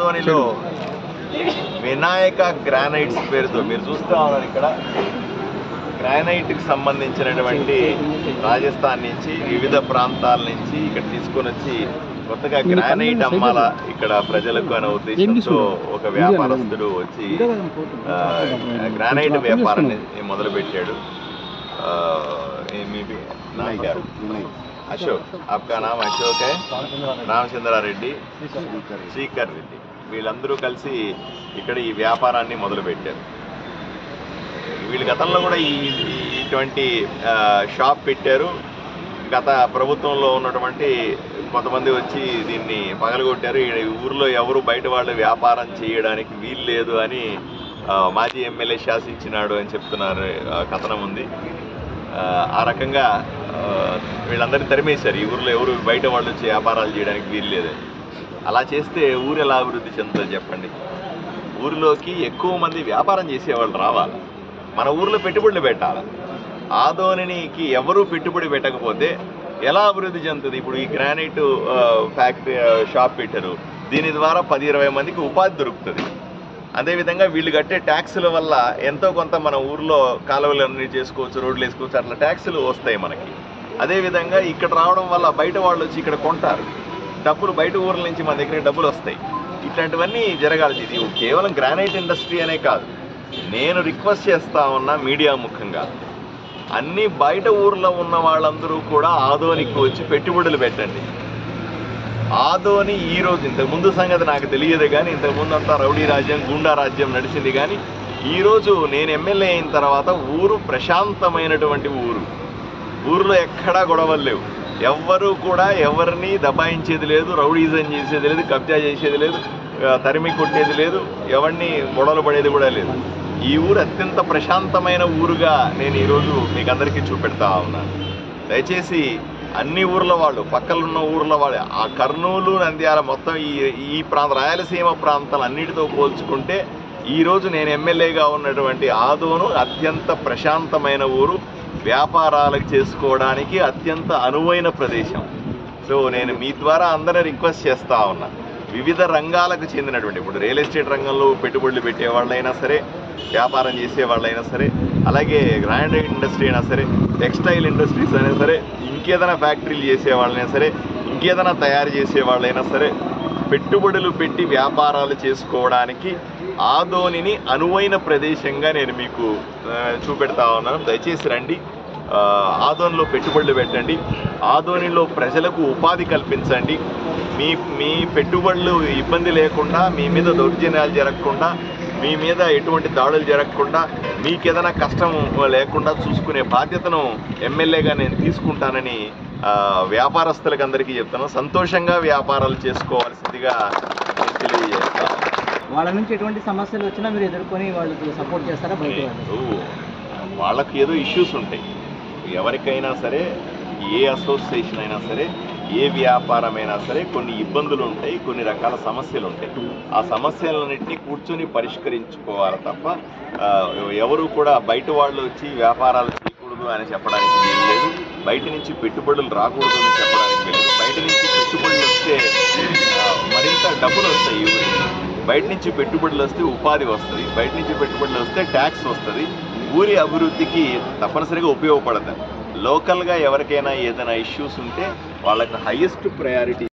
ఆదోనిలో వినాయక గ్రానైట్స్ పేరుతో మీరు చూస్తా ఉన్నారు ఇక్కడ గ్రానైట్ కి సంబంధించినటువంటి రాజస్థాన్ నుంచి వివిధ ప్రాంతాల నుంచి ఇక్కడ తీసుకొని వచ్చి కొత్తగా గ్రానైట్ అమ్మాల ఇక్కడ ప్రజలకు అనే ఉద్దేశంతో ఒక వ్యాపారస్తుడు వచ్చి ఆ, గ్రానైట్ వ్యాపారాన్ని మొదలు పెట్టాడు అశోక్ आपका नाम అశోక్ है రామచంద్రారెడ్డి శ్రీకర్ రెడ్డి వీళ్ళందరూ కలిసి ఇక్కడ ఈ వ్యాపారాన్ని మొదలు పెట్టారు వీళ్ళు గతంలో కూడా ఈ ఈ- ఇటువంటి ఆ, షాప్ పెట్టారు గత ప్రభుత్వంలో ఉన్నటువంటి కొంతమంది వచ్చి దీన్ని పగలగొట్టారు ఈ ఊర్లో ఎవరు బయట వాళ్ళు వ్యాపారం చేయడానికి వీలు లేదు అని ఆ, మాజీ ఎమ్మెల్యే శాసించినాడు అని చెప్తున్నారు ఆ, కథనం ఉంది ఆ, ఆ రకంగా ఆ, వీళ్ళందరినీ తరిమేశారు ఈ ఊర్లో ఎవరు బయట వాళ్ళు వచ్చి వ్యాపారాలు చేయడానికి వీలు లేదని అలా చేస్తే ఊరు ఎలా అభివృద్ధి చెందుతుంది చెప్పండి ఊరిలోకి ఎక్కువ మంది వ్యాపారం చేసేవాళ్ళు రావాలి మన ఊర్లో పెట్టుబడులు పెట్టాలి ఆదోనికి ఎవరు పెట్టుబడి పెట్టకపోతే ఎలా అభివృద్ధి చెందుతుంది ఇప్పుడు ఈ గ్రానైట్ ఆ, ఫ్యాక్టరీ ఆ, షాప్ పెట్టారు దీని ద్వారా పది ఇరవై మందికి ఉపాధి దొరుకుతుంది అదేవిధంగా వీళ్ళు కట్టే ట్యాక్సుల వల్ల ఎంతో కొంత మన ఊర్లో కాలువలు అన్ని చేసుకోవచ్చు రోడ్లు వేసుకోవచ్చు అట్లా ట్యాక్సులు వస్తాయి మనకి అదేవిధంగా ఇక్కడ రావడం వల్ల బయట వాళ్ళు వచ్చి ఇక్కడ కొంటారు డబ్బులు బయట ఊర్ల నుంచి మన దగ్గర డబ్బులు వస్తాయి ఇట్లాంటివన్నీ జరగాలి ఇది కేవలం గ్రానైట్ ఇండస్ట్రీ అనే కాదు నేను రిక్వెస్ట్ చేస్తా ఉన్నా మీడియా ముఖంగా అన్ని బయట ఊర్లో ఉన్న వాళ్ళందరూ కూడా ఆదోనికి వచ్చి పెట్టుబడులు పెట్టండి ఆదోని ఈ రోజు ఇంతకు ముందు సంగతి నాకు తెలియదు కానీ ఇంతకు ముందు అంతా రౌడీ రాజ్యం గుండా రాజ్యం నడిచింది కానీ ఈ రోజు నేను ఎమ్మెల్యే అయిన తర్వాత ఊరు ప్రశాంతమైనటువంటి ఊరు ఊరిలో ఎక్కడా గొడవలు లేవు ఎవ్వరూ కూడా ఎవరిని దబాయించేది లేదు రౌడీజం చేసేది లేదు కబ్జా చేసేది లేదు ఆ, తరిమి కొట్టేది లేదు ఎవరిని గొడవలు పడేది కూడా లేదు ఈ ఊరు అత్యంత ప్రశాంతమైన ఊరుగా నేను ఈరోజు మీకు అందరికీ చూపెడతా ఉన్నాను దయచేసి అన్ని ఊర్ల వాళ్ళు పక్కలున్న ఊర్ల వాళ్ళు ఆ కర్నూలు నంద్యాల మొత్తం ఈ ఈ ప్రాంత రాయలసీమ ప్రాంతాలు అన్నిటితో పోల్చుకుంటే ఈ రోజు నేను ఎమ్మెల్యేగా ఉన్నటువంటి ఆదోను అత్యంత ప్రశాంతమైన ఊరు వ్యాపారాలకు చేసుకోవడానికి అత్యంత అనువైన ప్రదేశం సో నేను మీ ద్వారా అందరిని రిక్వెస్ట్ చేస్తా ఉన్నా వివిధ రంగాలకు చెందినటువంటి ఇప్పుడు రియల్ ఎస్టేట్ రంగంలో పెట్టుబడులు పెట్టే వాళ్ళైనా సరే వ్యాపారం చేసే వాళ్ళైనా సరే అలాగే గ్రానైట్ ఇండస్ట్రీ అయినా సరే టెక్స్టైల్ ఇండస్ట్రీస్ అయినా సరే ఇంకేదైనా ఫ్యాక్టరీలు చేసే వాళ్ళైనా సరే ఇంకేదైనా తయారు చేసే వాళ్ళైనా సరే పెట్టుబడులు పెట్టి వ్యాపారాలు చేసుకోవడానికి ఆదోనిని అనువైన ప్రదేశంగా నేను మీకు ఆ, చూపెడతా ఉన్నాను దయచేసి రండి ఆ, ఆదోనిలో పెట్టుబడులు పెట్టండి ఆదోనిలో ప్రజలకు ఉపాధి కల్పించండి మీ మీ పెట్టుబడులు ఇబ్బంది లేకుండా మీ మీద దౌర్జన్యాలు జరగకుండా మీ మీద ఎటువంటి దాడులు జరగకుండా మీకు ఏదైనా కష్టం లేకుండా చూసుకునే బాధ్యతను ఎమ్మెల్యేగా నేను తీసుకుంటానని ఆ, వ్యాపారస్తులకు అందరికీ చెప్తాను సంతోషంగా వ్యాపారాలు చేసుకోవాల్సిందిగా నేను తెలియజేస్తాను వాళ్ళ నుంచి ఎటువంటి సమస్యలు వచ్చినా మీరు ఎదుర్కొని వాళ్ళకి సపోర్ట్ చేస్తారా బయట వాళ్ళు ఇప్పుడు వాళ్ళకి ఏదో ఇష్యూస్ ఉంటాయి ఎవరికైనా సరే ఏ అసోసియేషన్ అయినా సరే ఏ వ్యాపారమైనా సరే కొన్ని ఇబ్బందులు ఉంటాయి కొన్ని రకాల సమస్యలు ఉంటాయి ఆ సమస్యలన్నింటినీ కూర్చొని పరిష్కరించుకోవాలి తప్ప ఆ, ఎవరు కూడా బయట వాళ్ళు వచ్చి వ్యాపారాలు చేయకూడదు అని చెప్పడానికి వీలు లేదు బయట నుంచి పెట్టుబడులు రాకూడదు అని చెప్పడానికి వీలు లేదు బయట నుంచి పెట్టుబడులు వస్తే ఆ, మరింత డబ్బులు వస్తాయి ఈ ఊరికి బయట నుంచి పెట్టుబడులు వస్తే ఉపాధి వస్తుంది బయట నుంచి పెట్టుబడులు వస్తే ట్యాక్స్ వస్తుంది ఊరి అభివృద్ధికి తప్పనిసరిగా ఉపయోగపడుతుంది లోకల్గా ఎవరికైనా ఏదైనా ఇష్యూస్ ఉంటే వాళ్ళకి హైయెస్ట్ ప్రయారిటీ